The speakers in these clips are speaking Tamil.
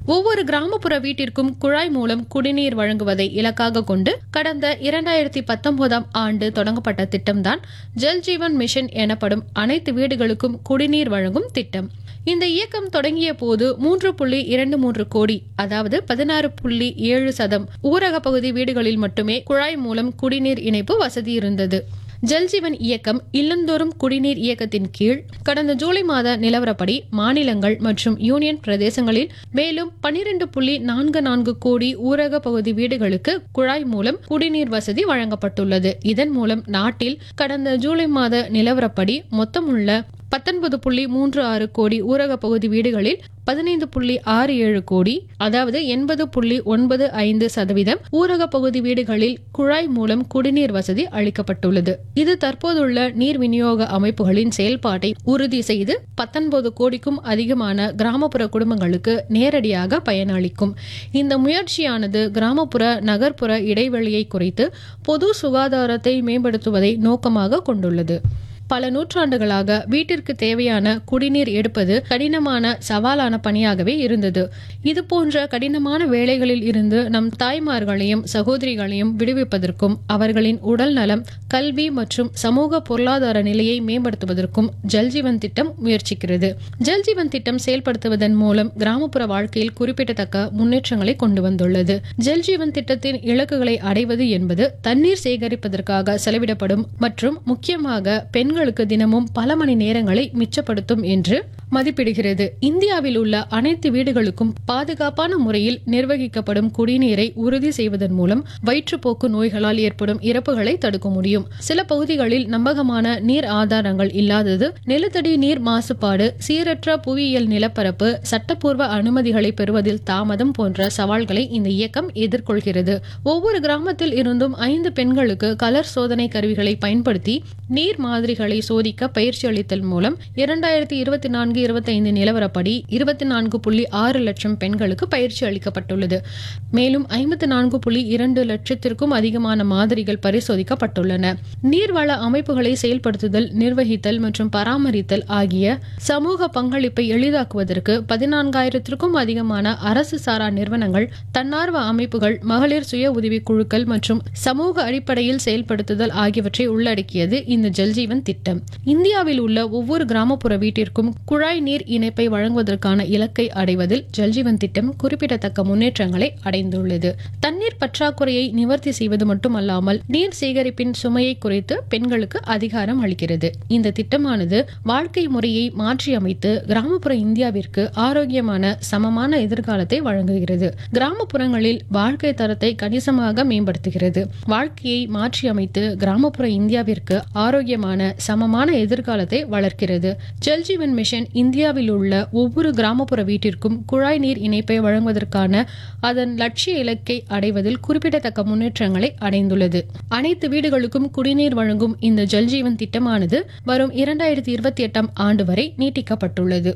ஒவ்வொரு கிராமப்புற வீட்டிற்கும் குழாய் மூலம் குடிநீர் வழங்குவதை இலக்காக கொண்டு கடந்த இரண்டாயிரத்தி பத்தொன்பதாம் ஆண்டு தொடங்கப்பட்ட திட்டம்தான் ஜல் ஜீவன் மிஷன் எனப்படும் அனைத்து வீடுகளுக்கும் குடிநீர் வழங்கும் திட்டம் இந்த இயக்கம் தொடங்கிய போது மூன்று புள்ளி இரண்டு மூன்று கோடி அதாவது பதினாறு புள்ளி ஏழு சதம் ஊரக பகுதி வீடுகளில் மட்டுமே குழாய் மூலம் குடிநீர் இணைப்பு வசதி இருந்தது ஜல்ஜீவன் இயக்கம் இல்லந்தோறும் குடிநீர் இயக்கத்தின் கீழ் கடந்த ஜூலை மாத நிலவரப்படி மாநிலங்கள் மற்றும் யூனியன் பிரதேசங்களில் மேலும் பனிரெண்டு புள்ளி நான்கு நான்கு கோடி ஊரக பகுதி வீடுகளுக்கு குழாய் மூலம் குடிநீர் வசதி வழங்கப்பட்டுள்ளது இதன் மூலம் நாட்டில் கடந்த ஜூலை மாத நிலவரப்படி மொத்தமுள்ள பத்தொன்பது புள்ளி மூன்று ஆறு கோடி ஊரக பகுதி வீடுகளில் பதினைந்து புள்ளி ஆறு ஏழு கோடி அதாவது எண்பது புள்ளி ஒன்பது ஐந்து சதவீதம் ஊரக பகுதி வீடுகளில் குழாய் மூலம் குடிநீர் வசதி அளிக்கப்பட்டுள்ளது இது தற்போதுள்ள நீர் விநியோக அமைப்புகளின் செயல்பாட்டை உறுதி செய்து பத்தொன்பது கோடிக்கும் அதிகமான கிராமப்புற குடும்பங்களுக்கு நேரடியாக பயனளிக்கும் இந்த முயற்சியானது கிராமப்புற நகர்ப்புற இடைவெளியை குறைத்து பொது சுகாதாரத்தை மேம்படுத்துவதை நோக்கமாக கொண்டுள்ளது பல நூற்றாண்டுகளாக வீட்டிற்கு தேவையான குடிநீர் எடுப்பது கடினமான சவாலான பணியாகவே இருந்தது இது போன்ற கடினமான வேலைகளில் இருந்து நம் தாய்மார்களையும் சகோதரிகளையும் விடுவிப்பதற்கும் அவர்களின் உடல் நலம் கல்வி மற்றும் சமூக பொருளாதார நிலையை மேம்படுத்துவதற்கும் ஜல்ஜீவன் திட்டம் முயற்சிக்கிறது ஜல்ஜீவன் திட்டம் செயல்படுத்துவதன் மூலம் கிராமப்புற வாழ்க்கையில் குறிப்பிடத்தக்க முன்னேற்றங்களை கொண்டு வந்துள்ளது ஜல்ஜீவன் திட்டத்தின் இலக்குகளை அடைவது என்பது தண்ணீர் சேகரிப்பதற்காக செலவிடப்படும் மற்றும் முக்கியமாக பெண்களுக்கு தினமும் பல மணி நேரங்களை மிச்சப்படுத்தும் என்று மதிப்பிடுகிறது இந்தியாவில் உள்ள அனைத்து வீடுகளுக்கும் பாதுகாப்பான முறையில் நிர்வகிக்கப்படும் குடிநீரை உறுதி செய்வதன் மூலம் வயிற்றுப்போக்கு நோய்களால் ஏற்படும் இறப்புகளை தடுக்க முடியும் சில பகுதிகளில் நம்பகமான நீர் ஆதாரங்கள் இல்லாதது நிலத்தடி நீர் மாசுபாடு சீரற்ற புவியியல் நிலப்பரப்பு சட்டப்பூர்வ அனுமதிகளை பெறுவதில் தாமதம் போன்ற சவால்களை இந்த இயக்கம் எதிர்கொள்கிறது ஒவ்வொரு கிராமத்தில் இருந்தும் ஐந்து பெண்களுக்கு கலர் சோதனை கருவிகளை பயன்படுத்தி நீர் மாதிரிகளை சோதிக்க பயிற்சி அளித்தல் மூலம் இரண்டாயிரத்தி இருபத்தி நான்கு இருபத்தி ஐந்து நிலவரப்படி இருபத்தி நான்கு புள்ளி ஆறு லட்சம் பெண்களுக்கு பயிற்சி அளிக்கப்பட்டுள்ளது மேலும் ஐம்பத்தி நான்கு புள்ளி இரண்டு லட்சத்திற்கும் அதிகமான மாதிரிகள் பரிசோதிக்கப்பட்டுள்ளன நீர்வள அமைப்புகளை செயல்படுத்துதல் நிர்வகித்தல் மற்றும் பராமரித்தல் ஆகிய சமூக பங்களிப்பை எளிதாக்குவதற்கு பதினான்காயிரத்திற்கும் அதிகமான அரசு சாரா நிறுவனங்கள் தன்னார்வ அமைப்புகள் மகளிர் சுய உதவி குழுக்கள் மற்றும் சமூக அடிப்படையில் செயல்படுத்துதல் ஆகியவற்றை உள்ளடக்கியது இந்த ஜல்ஜீவன் திட்டம் இந்தியாவில் உள்ள ஒவ்வொரு கிராமப்புற வீட்டிற்கும் குழாய் நீர் இணைப்பை வழங்குவதற்கான இலக்கை அடைவதில் ஜல்ஜீவன் திட்டம் குறிப்பிடத்தக்க முன்னேற்றங்களை அடைந்துள்ளது தண்ணீர் பற்றாக்குறையை நிவர்த்தி செய்வது மட்டுமல்லாமல் நீர் சேகரிப்பின் சுமையை குறைத்து பெண்களுக்கு அதிகாரம் அளிக்கிறது இந்த திட்டமானது வாழ்க்கை முறையை மாற்றியமைத்து கிராமப்புற இந்தியாவிற்கு ஆரோக்கியமான சமமான எதிர்காலத்தை வழங்குகிறது கிராமப்புறங்களில் வாழ்க்கை தரத்தை கணிசமாக மேம்படுத்துகிறது வாழ்க்கையை மாற்றியமைத்து கிராமப்புற இந்தியாவிற்கு ஆரோக்கியமான சமமான எதிர்காலத்தை வளர்க்கிறது ஜல்ஜீவன் மிஷன் இந்தியாவில் உள்ள ஒவ்வொரு கிராமப்புற வீட்டிற்கும் குழாய் நீர் இணைப்பை வழங்குவதற்கான அதன் லட்சிய இலக்கை அடைவதில் குறிப்பிடத்தக்க முன்னேற்றங்களை அடைந்துள்ளது அனைத்து வீடுகளுக்கும் குடிநீர் வழங்கும் இந்த ஜல்ஜீவன் திட்டமானது வரும் இரண்டாயிரத்தி இருபத்தி எட்டாம் ஆண்டு வரை நீட்டிக்கப்பட்டுள்ளது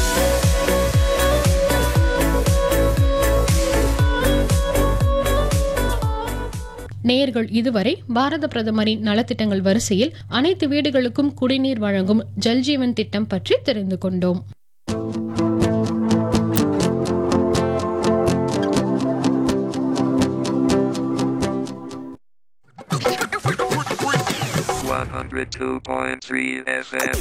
நேயர்கள் இதுவரை பாரத பிரதமரின் நலத்திட்டங்கள் வரிசையில் அனைத்து வீடுகளுக்கும் குடிநீர் வழங்கும் ஜல்ஜீவன் திட்டம் பற்றி தெரிந்து கொண்டோம் One hundred two point three FM.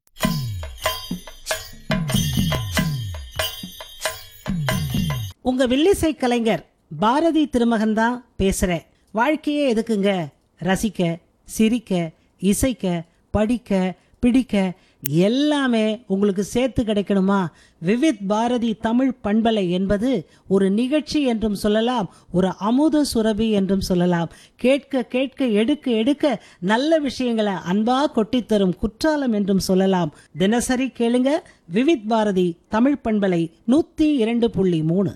உங்க வில்லிசை கலைஞர் பாரதி திருமகன் தான் பேசுறேன் வாழ்க்கையே எதுக்குங்க ரசிக்க சிரிக்க இசைக்க படிக்க பிடிக்க எல்லாமே உங்களுக்கு சேர்த்து கிடைக்கணுமா விவித் பாரதி தமிழ் பண்பலை என்பது ஒரு நிகழ்ச்சி என்றும் சொல்லலாம் ஒரு அமுத சுரபி என்றும் சொல்லலாம் கேட்க கேட்க எடுக்க எடுக்க நல்ல விஷயங்களை அன்பா கொட்டித் தரும் குற்றாலம் என்றும் சொல்லலாம் தினசரி கேளுங்க விவித் பாரதி தமிழ் பண்பலை நூத்தி இரண்டு புள்ளி மூணு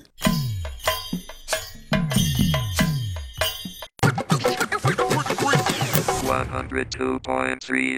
One hundred two point three